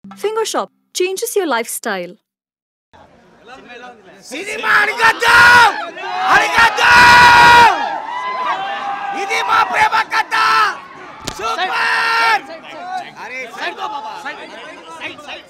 Finger Shop changes your lifestyle. Cinema అడిగద్దాం అడిగద్దాం ఇది మా ప్రేమ కథ సూపర్ అరే సైడ్ బాబా సైడ్ సైడ్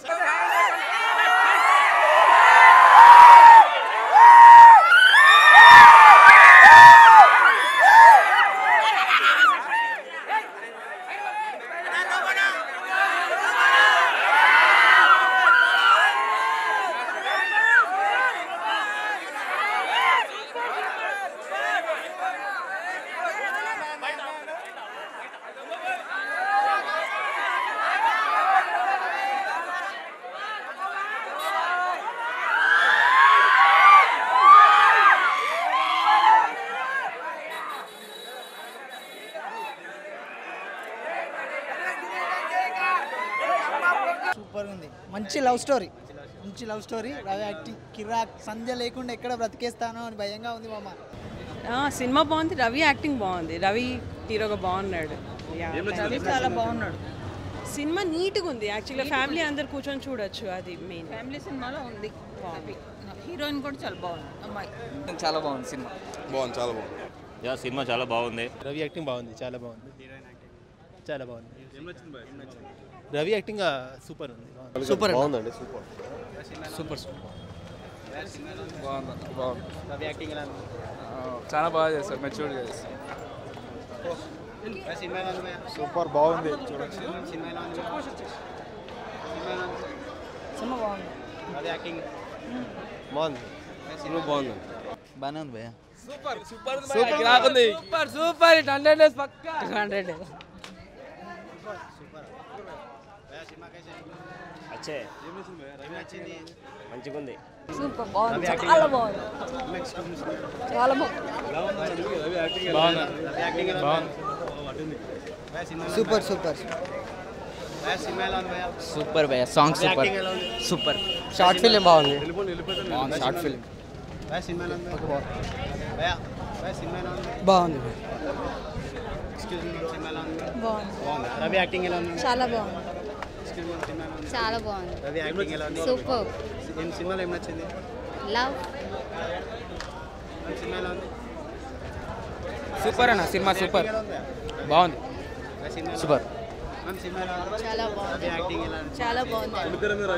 సూపర్ ఉంది మంచి లవ్ స్టోరీ మంచి లవ్ స్టోరీ రవి యాక్టింగ్ కిరాక్ సంధ్య లేకుండా ఎక్కడ బ్రతికేస్తానో అని భయంగా ఉంది మామ ఆ, సినిమా బాగుంది రవి యాక్టింగ్ బాగుంది రవి హీరోగా బాగున్నాడు Yeah, రవి చాలా బాగున్నాడు సినిమా నీట్గా ఉంది యాక్చువల్గా ఫ్యామిలీ అందరు కూర్చొని చూడొచ్చు అది మెయిన్ ఫ్యామిలీ సినిమాలో ఉంది హీరోయిన్ కూడా చాలా బాగుంది అమ్మాయి చాలా బాగుంది సినిమా బాగుంది చాలా బాగుంది యా సినిమా చాలా బాగుంది రవి యాక్టింగ్ బాగుంది చాలా బాగుంది చాలా బాగుంది రవి యాక్టింగ్ సూపర్ ఉంది సూపర్ బాగుందండి సూపర్ సూపర్ సూపర్ బాగుంది బాగుంది రవి యాక్టింగ్ చాలా బాగా చేస్తారు మెచ్యూర్గా చేస్తారు సూపర్ బాగుంది బాగుంది సినిమా బాగుంది బాగానే ఉంది భయ్య సూపర్ బాగుంది super super it hundred days పక్కా హండ్రెడ్ అచ్చే మంచిగా ఉంది సూపర్ బాగుంది చాలా బాగుంది చాలా బాగుంది సూపర్ సూపర్ సూపర్ భయ్య song super super short film బాగుంది బాగుంది షార్ట్ ఫిల్మ్ బాగుంది బాగుంది చాలా బాగుంది చాలా బాగుంది సూపర్ సినిమాలో ఏం నచ్చింది లవ్ సూపర్ అన్న సినిమా సూపర్ బాగుంది సూపర్ చాలా బాగుంది చాలా బాగుంది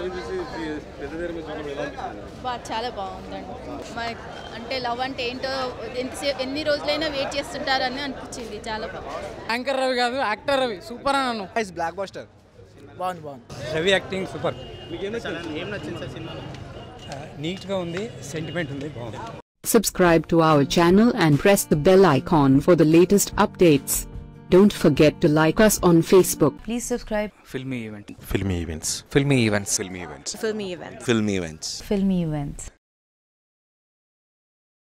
బా చాలా బాగుందండి మనకి అంటే లవ్ అంటే ఏంటో ఎంతసేపు ఎన్ని రోజులైనా వెయిట్ చేస్తుంటారని అనిపించింది చాలా బాగుంది యాంకర్ రవి కాదు యాక్టర్ రవి సూపర్ అన్నాను బ్లాక్ బస్టర్ బాగుంది బాగుంది రవి యాక్టింగ్ సూపర్ ఏం నచ్చింది సార్ సినిమాలో నీట్గా ఉంది సెంటిమెంట్ ఉంది బాగుంది Subscribe to our channel and press the bell icon for the latest updates. Don't forget to like us on Facebook. Please subscribe filmy event filmy events filmy events filmy events filmy event filmy events filmy events